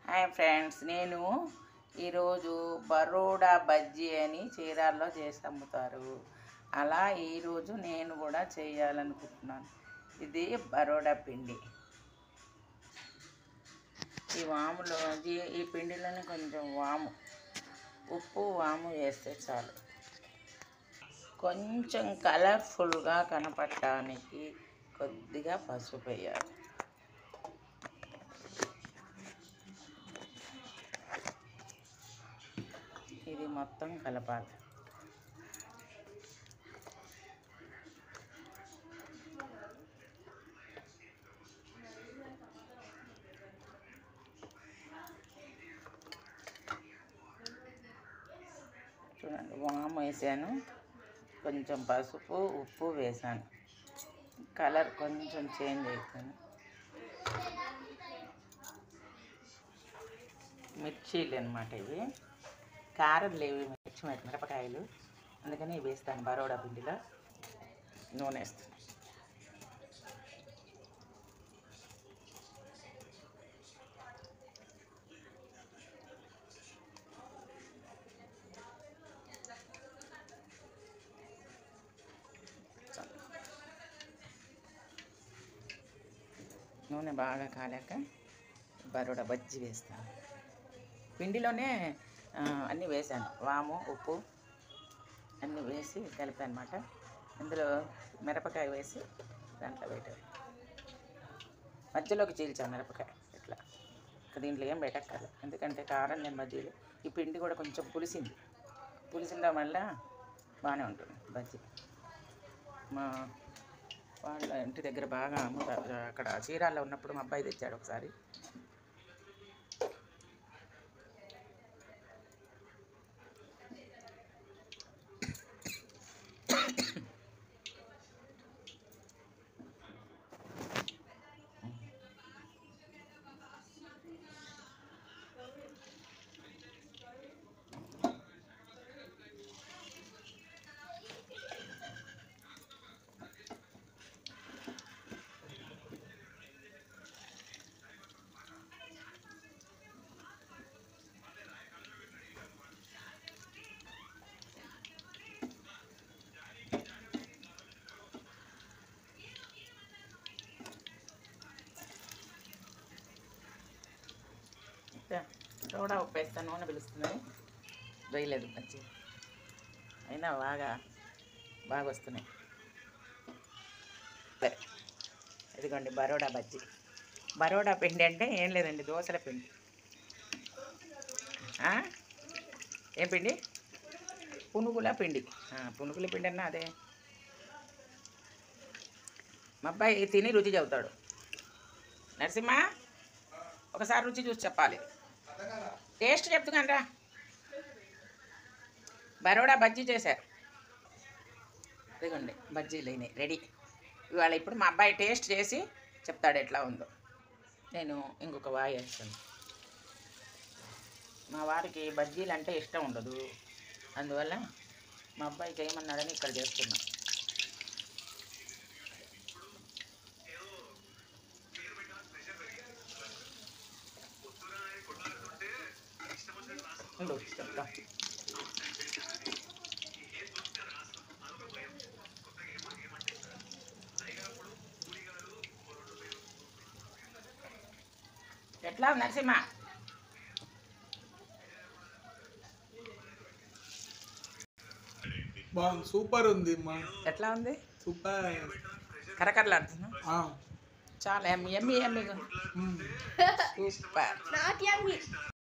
Hi friends నేను ఈరోజు బరోడా బజ్జీ అని చీరాల్లో చేసి అమ్ముతారు అలా ఈరోజు నేను కూడా చేయాలనుకుంటున్నాను ఇది బరోడా పిండి ఈ వాములో ఈ- ఈ పిండిలోనే కొంచెం వాము ఉప్పు వాము వేస్తే చాలు కొంచెం కలర్ఫుల్గా కనపడటానికి కొద్దిగా పసుపు వేయాలి ఇది మొత్తం కలపాలి చూడండి వాము వేసాను కొంచెం పసుపు ఉప్పు వేసాను కలర్ కొంచెం చేంజ్ అవుతుంది మిర్చీలు అనమాట ఇవి కారం లేవు మిర్చి మిరప- మిరపకాయలు అందుకని ఇవి వేస్తాను బరోడా పిండిలో నూనె వేస్తాను చాలు. నూనె బాగా కాలాక బరోడా బజ్జి వేస్తాను పిండిలోనే ఆ, అన్నీ వేసాను వాము ఉప్పు అన్నీ వేసి కలిపాను అనమాట ఇందులో మిరపకాయ వేసి దాంట్లో పెట్టాను మధ్యలోకి చీల్చాను మిరపకాయ ఇట్లా ఇక దీంట్లో ఏం పెట్టక్కర్లేదు ఎందుకంటే కారం నేను మధ్యలో ఈ పిండి కూడా కొంచెం పులిసింది పులిసిందా వల్ల బాగానే ఉంటుంది బజ్జీ మా వాళ్ళ ఇంటి దగ్గర బాగా అమ్ముతారు అక్కడ చీరాల్లో ఉన్నప్పుడు మా అబ్బాయి తెచ్చాడు ఒకసారి సోడా ఉప్పు వేస్తాను నూనె పిలుస్తుందని వేయలేదు మంచి అయినా బాగా బాగా వస్తున్నాయి సరే ఇదిగోండి బరోడా బజ్జీ బరోడా పిండి అంటే ఏం లేదండి దోశల పిండి ఆ? ఏం పిండి పునుగుల పిండి ఆ, పునుగుల పిండి అన్నా అదే మా అబ్బాయి తిని రుచి చెబుతాడు నరసింహ ఒకసారి రుచి చూసి చెప్పాలి టేస్ట్ చెప్తున్నారా బరోడా బజ్జీ చేశారు ఇదిగోండి బజ్జీలు అయినాయి రెడీ ఇవాళ ఇప్పుడు మా అబ్బాయి టేస్ట్ చేసి చెప్తాడు ఎట్లా ఉందో నేను ఇంకొక వాయి వేస్తాను మా వారికి బజ్జీలు అంటే ఇష్టం ఉండదు అందువల్ల మా అబ్బాయి చేయమన్నాడని ఇక్కడ చేస్తున్నా ఉండు, చెప్తా ఎట్లా ఉంది నరసింహ బాగుంది సూపర్ ఉంది మా ఎట్లా ఉంది సూపర్ కరకరలాడుతున్నా ఆ, చాలా yummy yummy yummy hmm. Super Not yummy.